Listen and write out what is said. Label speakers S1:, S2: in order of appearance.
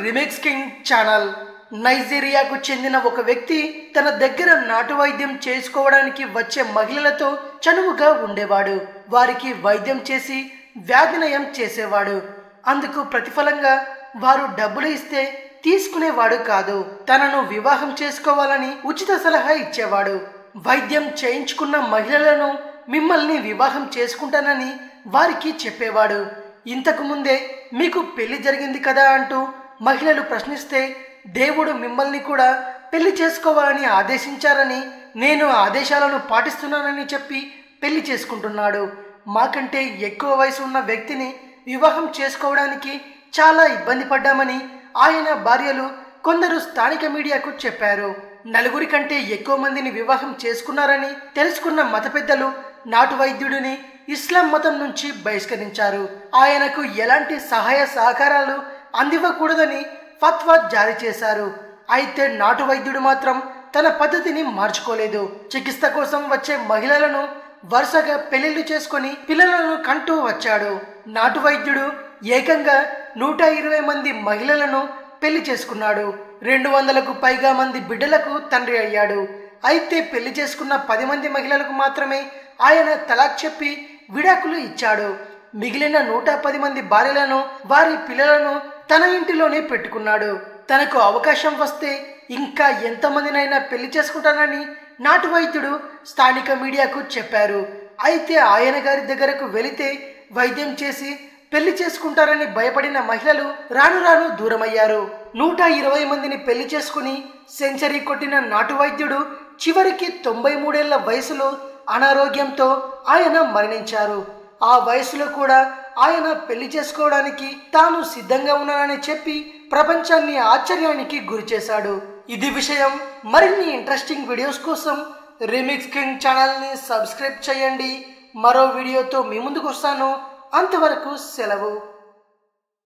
S1: remix king channel నైజీరియాకు చెందిన ఒక వ్యక్తి తన దగ్గర నాటు వైద్యం చేసుకోవడానికి వచ్చే మహిళలతో చనువుగా ఉండేవాడు వారికి వైద్యం చేసి వ్యాధి నయం చేసేవాడు అందుకు ప్రతిఫలంగా వారు డబ్బులు ఇస్తే తీసుకునేవాడు కాదు తనను వివాహం చేసుకోవాలని ఉచిత సలహా ఇచ్చేవాడు వైద్యం చేయించుకున్న మహిళలను మిమ్మల్ని వివాహం చేసుకుంటానని వారికి చెప్పేవాడు ఇంతకు ముందే మీకు పెళ్లి జరిగింది కదా అంటూ మహిళలు ప్రశ్నిస్తే దేవుడు మిమ్మల్ని కూడా పెళ్లి చేసుకోవాలని ఆదేశించారని నేను ఆదేశాలను పాటిస్తున్నానని చెప్పి పెళ్లి చేసుకుంటున్నాడు మాకంటే ఎక్కువ వయసు ఉన్న వ్యక్తిని వివాహం చేసుకోవడానికి చాలా ఇబ్బంది పడ్డామని ఆయన భార్యలు కొందరు స్థానిక మీడియాకు చెప్పారు నలుగురి కంటే ఎక్కువ మందిని వివాహం చేసుకున్నారని తెలుసుకున్న మత పెద్దలు నాటు వైద్యుడిని ఇస్లాం మతం నుంచి బహిష్కరించారు ఆయనకు ఎలాంటి సహాయ సహకారాలు అందివ్వకూడదని ఫత్వా జారీ చేశారు అయితే నాటు వైద్యుడు మాత్రం తన పద్ధతిని మార్చుకోలేదు చికిత్స కోసం వచ్చే మహిళలను వరుసగా పెళ్లిళ్లు చేసుకుని పిల్లలను కంటూ వచ్చాడు నాటు వైద్యుడు ఏకంగా నూట ఇరవై మంది మహిళలను పెళ్లి చేసుకున్నాడు రెండు వందలకు పైగా మంది బిడ్డలకు తండ్రి అయ్యాడు అయితే పెళ్లి చేసుకున్న పది మంది మహిళలకు మాత్రమే ఆయన తలాక్ చెప్పి విడాకులు ఇచ్చాడు మిగిలిన నూట పది మంది భార్యలను వారి పిల్లలను తన ఇంటిలోనే పెట్టుకున్నాడు తనకు అవకాశం వస్తే ఇంకా ఎంతమందినైనా పెళ్లి చేసుకుంటానని నాటు వైద్యుడు స్థానిక మీడియాకు చెప్పారు అయితే ఆయన గారి దగ్గరకు వెళితే వైద్యం చేసి పెళ్లి చేసుకుంటారని భయపడిన మహిళలు రాను రాను దూరమయ్యారు నూట ఇరవై మందిని పెళ్లి చేసుకుని సెంచరీ కొట్టిన నాటు వైద్యుడు చివరికి తొంభై మూడేళ్ల వయసులో అనారోగ్యంతో ఆయన మరణించారు ఆ వయసులో కూడా ఆయన పెళ్లి చేసుకోవడానికి తాను సిద్ధంగా ఉన్నానని చెప్పి ప్రపంచాన్ని ఆశ్చర్యానికి గురి చేశాడు ఇది విషయం మరిన్ని ఇంట్రెస్టింగ్ వీడియోస్ కోసం రిమిక్స్ కింగ్ ఛానల్ని సబ్స్క్రైబ్ చేయండి మరో వీడియోతో మీ ముందుకు వస్తాను అంతవరకు సెలవు